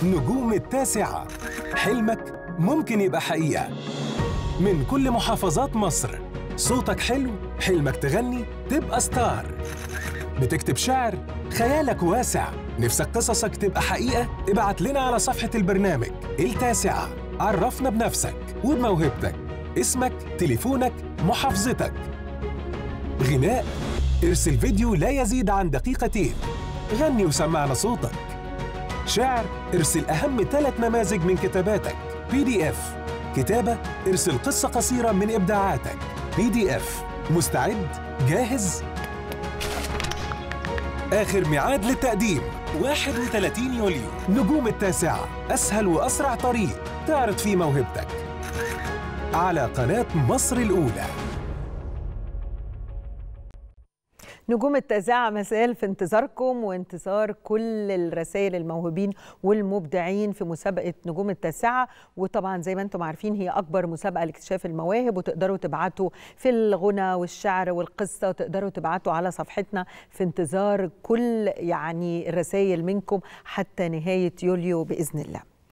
نجوم التاسعة حلمك ممكن يبقى حقيقة من كل محافظات مصر صوتك حلو حلمك تغني تبقى ستار بتكتب شعر خيالك واسع نفسك قصصك تبقى حقيقة ابعت لنا على صفحة البرنامج التاسعة عرفنا بنفسك وبموهبتك اسمك تليفونك محافظتك غناء ارسل فيديو لا يزيد عن دقيقتين غني وسمعنا صوتك شعر ارسل أهم ثلاث نماذج من كتاباتك بي دي اف كتابة ارسل قصة قصيرة من إبداعاتك بي دي اف مستعد؟ جاهز؟ آخر ميعاد للتقديم 31 يوليو نجوم التاسعة أسهل وأسرع طريق تعرض فيه موهبتك على قناة مصر الأولى نجوم التذاعة مساء في انتظاركم وانتظار كل الرسائل الموهوبين والمبدعين في مسابقة نجوم التاسعة وطبعا زي ما انتم عارفين هي أكبر مسابقة لاكتشاف المواهب وتقدروا تبعتوا في الغنى والشعر والقصة وتقدروا تبعتوا على صفحتنا في انتظار كل يعني الرسائل منكم حتى نهاية يوليو بإذن الله